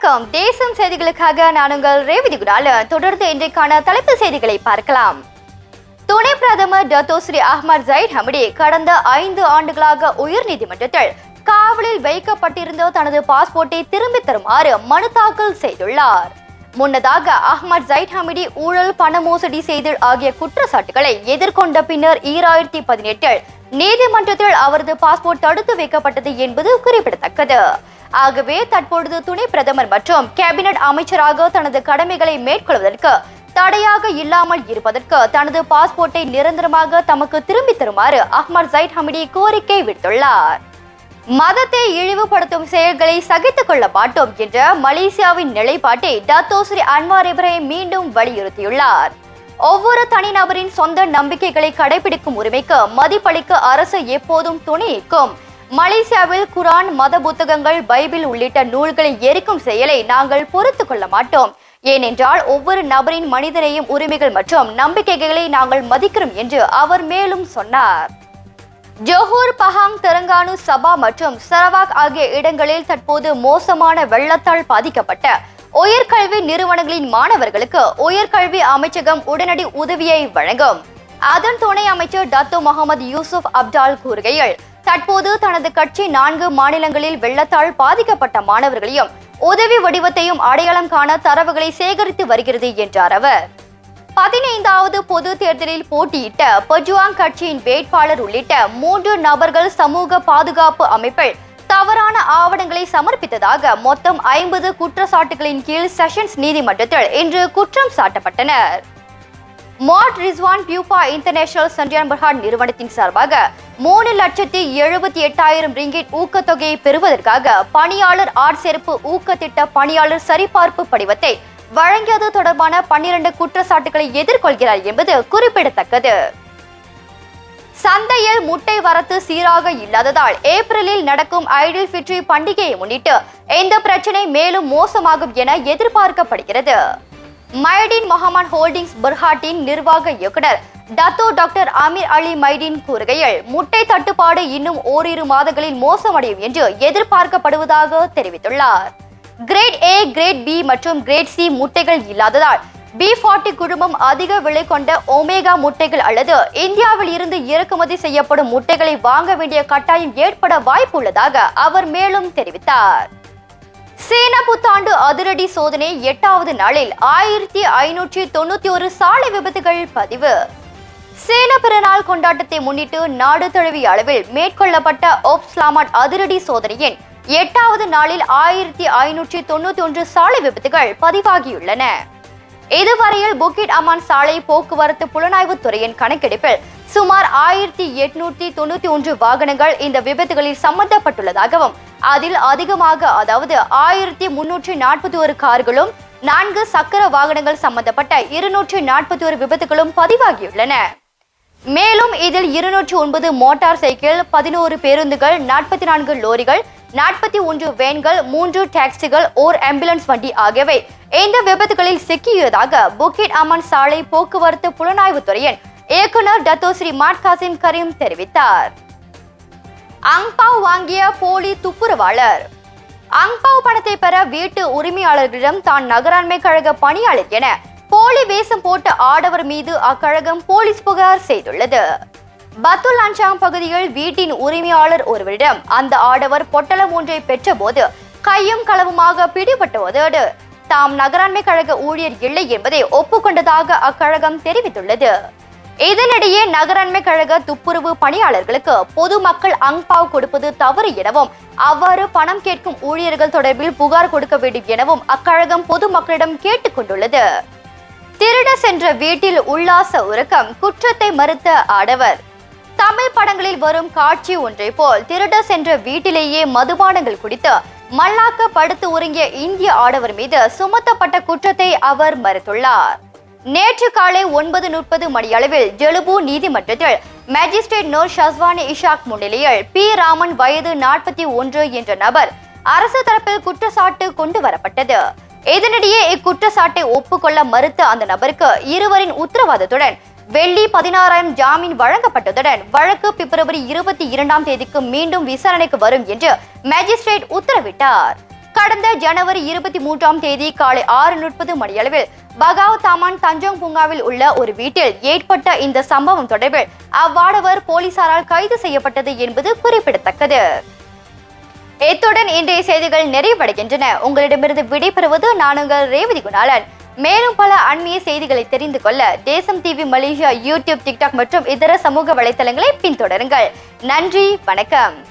வணக்கம் தேசம் செய்திகளுக்காக நான் உங்கள் ரேவதி குடால தொடர்ந்து இன்றைக்கான தலைப்பு செய்திகளை பார்க்கலாம் துணை பிரதமர் டத்தோஸ்ரீ அஹ்மத் ஜைட் ஹமிடி கடந்த ஐந்து ஆண்டுகளாக உயர்நீதிமன்றத்தில் காவலில் வைக்கப்பட்டிருந்த தனது பாஸ்போர்ட்டை திரும்பித் தருமாறு மனு தாக்கல் செய்துள்ளார் முன்னதாக அஹ்மத் ஜைட் ஹமிடி ஊழல் பண மோசடி செய்தல் ஆகிய குற்றச்சாட்டுகளை எதிர்கொண்ட பின்னர் ஈராயிரத்தி பதினெட்டில் நீதிமன்றத்தில் அவரது பாஸ்போர்ட் தடுத்து வைக்கப்பட்டது என்பது குறிப்பிடத்தக்கது ஆகவே தற்பொழுது துணை பிரதமர் மற்றும் கேபினட் அமைச்சராக தனது கடமைகளை மேற்கொள்வதற்கு தடையாக இல்லாமல் இருப்பதற்கு தனது பாஸ்போர்ட்டை நிரந்தரமாக தமக்கு திரும்பி தருமாறு அஹ்மத் ஜைட் ஹமிடி கோரிக்கை விடுத்துள்ளார் மதத்தை இழிவுபடுத்தும் செயல்களை சகித்துக் கொள்ள மாட்டோம் என்ற மலேசியாவின் நிலைப்பாட்டை டத்தோஸ்ரீ அன்வார் இப்ராஹிம் மீண்டும் வலியுறுத்தியுள்ளார் ஒவ்வொரு தனிநபரின் சொந்த நம்பிக்கைகளை கடைபிடிக்கும் உரிமைக்கு மதிப்பளிக்க அரசு எப்போதும் துணைக்கும் மலேசியாவில் குரான் மத புத்தகங்கள் பைபிள் உள்ளிட்ட நூல்களை எரிக்கும் செயலை நாங்கள் பொறுத்து கொள்ள மாட்டோம் ஏனென்றால் ஒவ்வொரு நபரின் மனிதநேயம் உரிமைகள் மற்றும் நம்பிக்கைகளை நாங்கள் மதிக்கிறோம் என்று அவர் மேலும் சொன்னார் ஜோஹூர் பஹாங் தெலங்கானு சபா மற்றும் சரவாக் ஆகிய இடங்களில் தற்போது மோசமான வெள்ளத்தால் பாதிக்கப்பட்ட உயர்கல்வி நிறுவனங்களின் மாணவர்களுக்கு உயர்கல்வி அமைச்சகம் உடனடி உதவியை வழங்கும் அதன் துணை அமைச்சர் டத்து முகமது யூசுப் அப்டால் கூறுகையில் தற்போது தனது கட்சி நான்கு மாநிலங்களில் வெள்ளத்தால் பாதிக்கப்பட்ட மாணவர்களையும் உதவி வடிவத்தையும் அடையாளம் காண தரவுகளை சேகரித்து வருகிறது என்றார் அவர் பதினைந்தாவது பொது தேர்தலில் போட்டியிட்ட பஜுவாங் கட்சியின் வேட்பாளர் உள்ளிட்ட மூன்று நபர்கள் சமூக பாதுகாப்பு அமைப்பில் தவறான ஆவணங்களை சமர்ப்பித்ததாக மொத்தம் ஐம்பது குற்றச்சாட்டுகளின் கீழ் செஷன்ஸ் நீதிமன்றத்தில் இன்று குற்றம் சாட்டப்பட்டனர் மாட் ரிஸ்வான் பியூபா இன்டர்நேஷனல் சண்டியான் பர்ஹான் நிறுவனத்தின் சார்பாக மூணு லட்சத்தி எழுபத்தி எட்டாயிரம் ரிங்கிட் ஊக்கத்தொகையை பெறுவதற்காக பணியாளர் ஆட்சேர்ப்பு ஊக்கத்திட்ட பணியாளர் சரிபார்ப்பு படிவத்தை வழங்கியது தொடர்பான பன்னிரண்டு குற்றச்சாட்டுகளை எதிர்கொள்கிறார் என்பது குறிப்பிடத்தக்கது சந்தையில் முட்டை வரத்து சீராக இல்லாததால் ஏப்ரலில் நடக்கும் ஐடில் ஃபிட்ரி பண்டிகையை முன்னிட்டு இந்த பிரச்சனை மேலும் மோசமாகும் என எதிர்பார்க்கப்படுகிறது மைடின் முகமது ஹோல்டிங்ஸ் பர்ஹாட்டின் நிர்வாக இயக்குனர் டத்தோ டாக்டர் அமீர் அலி மைடின் கூறுகையில் முட்டை தட்டுப்பாடு இன்னும் ஓரிரு மாதங்களில் மோசமடையும் என்று எதிர்பார்க்கப்படுவதாக தெரிவித்துள்ளார் கிரேட் ஏ கிரேட் பி மற்றும் கிரேட் சி முட்டைகள் இல்லாததால் பி ஃபார்ட்டி குழுமம் அதிக விலை கொண்ட ஒமேகா முட்டைகள் அல்லது இந்தியாவில் இருந்து இறக்குமதி செய்யப்படும் முட்டைகளை வாங்க வேண்டிய கட்டாயம் ஏற்பட வாய்ப்புள்ளதாக அவர் மேலும் தெரிவித்தார் சீன புத்தாண்டு அதிரடி சோதனை எட்டாவது நாளில் ஆயிரத்தி ஐநூற்றி தொண்ணூத்தி ஒரு சாலை விபத்துகள் பதிவு சீன பிறநாள் கொண்டாட்டத்தை முன்னிட்டு நாடு தழுவிய அளவில் மேற்கொள்ளப்பட்ட ஓப்ஸ்லாமாட் அதிரடி சோதனையின் எட்டாவது நாளில் ஆயிரத்தி ஐநூற்றி தொண்ணூத்தி ஒன்று சாலை விபத்துகள் பதிவாகியுள்ளன இதுவரையில் புக்கிட் அமான் சாலை போக்குவரத்து புலனாய்வு துறையின் கணக்கெடுப்பில் சுமார் ஆயிரத்தி எட்நூத்தி தொண்ணூத்தி ஒன்று வாகனங்கள் இந்த விபத்துகளில் சம்பந்தப்பட்டுள்ளதாகவும் அதில் அதிகமாக அதாவது ஆயிரத்தி முன்னூற்றி நாற்பத்தி ஒரு கார்களும் நான்கு சக்கர வாகனங்கள் சம்பந்தப்பட்ட இருநூற்றி நாற்பத்தி ஒரு விபத்துகளும் பதிவாகியுள்ளன மேலும் இதில் இருநூற்றி ஒன்பது மோட்டார் சைக்கிள் பதினோரு பேருந்துகள் நாற்பத்தி நான்கு லோரிகள் நாற்பத்தி ஒன்று வேன்கள் மூன்று டாக்ஸிகள் ஓர் ஆம்புலன்ஸ் வண்டி ஆகியவை இந்த விபத்துகளில் சிக்கியதாக புக்கிட் அமன் சாலை போக்குவரத்து புலனாய்வு துறையின் இயக்குனர் டத்தோஸ்ரீ மாட் காசிம் கரீம் தெரிவித்தார் அங்பாவ் வாங்கிய போலி துப்புரவாளர் அங்பாவ் பணத்தை பெற வீட்டு உரிமையாளர்களிடம் தான் நகராண்மை கழக பணியாளர் என போலி வேஷம் போட்ட ஆடவர் மீது அக்கழகம் போலீஸ் புகார் செய்துள்ளது பத்துல் அஞ்சாம் பகுதியில் வீட்டின் உரிமையாளர் ஒருவரிடம் அந்த ஆடவர் பொட்டலம் ஒன்றை பெற்றபோது கையும் களவுமாக பிடிபட்டுவதோடு தாம் நகராண்மை கழக ஊழியர் இல்லை என்பதை ஒப்புக்கொண்டதாக அக்கழகம் தெரிவித்துள்ளது இதனிடையே நகராண்மை கழக துப்புரவு பணியாளர்களுக்கு பொதுமக்கள் அங்பாவ் கொடுப்பது தவறு எனவும் அவ்வாறு பணம் கேட்கும் ஊழியர்கள் தொடர்பில் புகார் கொடுக்க வேண்டும் எனவும் அக்கழகம் பொதுமக்களிடம் கேட்டுக்கொண்டுள்ளது திருட சென்ற வீட்டில் உல்லாச உறக்கம் குற்றத்தை மறுத்த ஆடவர் தமிழ் படங்களில் வரும் காட்சி ஒன்றை போல் திருட சென்ற வீட்டிலேயே மதுபானங்கள் குடித்து மல்லாக்க படுத்து உறங்கிய இந்திய ஆடவர் மீது சுமத்தப்பட்ட குற்றத்தை அவர் மறுத்துள்ளார் நேற்று காலை ஒன்பது முப்பது மணியளவில் ஜெலுபு நீதிமன்றத்தில் மேஜிஸ்ட்ரேட் நூர் ஷஸ்வானி இஷாக் முன்னிலையில் பி ராமன் வயது நாற்பத்தி ஒன்று என்ற நபர் அரசு தரப்பில் குற்றச்சாட்டு கொண்டு வரப்பட்டது இதனிடையே இக்குற்றச்சாட்டை ஒப்புக்கொள்ள மறுத்த அந்த நபருக்கு இருவரின் உத்தரவாதத்துடன் வெள்ளி பதினாறாயிரம் ஜாமீன் வழங்கப்பட்டதுடன் வழக்கு பிப்ரவரி இருபத்தி இரண்டாம் தேதிக்கு மீண்டும் விசாரணைக்கு வரும் என்று மேஜிஸ்ட்ரேட் உத்தரவிட்டார் கடந்த ஜனவரி இருபத்தி மூன்றாம் தேதி காலை ஆறு முப்பது மணியளவில் பகாவ் தாமான் தஞ்சோங் பூங்காவில் உள்ள ஒரு வீட்டில் ஏற்பட்ட இந்த சம்பவம் தொடர்பில் அவ்வாடவர் போலீசாரால் கைது செய்யப்பட்டது என்பது குறிப்பிடத்தக்கது இத்துடன் இன்றைய செய்திகள் நிறைவடைகின்றன உங்களிடமிருந்து விடைபெறுவது நான் உங்கள் ரேவதி குணாலன் மேலும் பல அண்மைய செய்திகளை தெரிந்து கொள்ள தேசம் டிவி மலேசியா யூடியூப் டிக்டாக் மற்றும் இதர சமூக வலைத்தளங்களை பின்தொடருங்கள் நன்றி வணக்கம்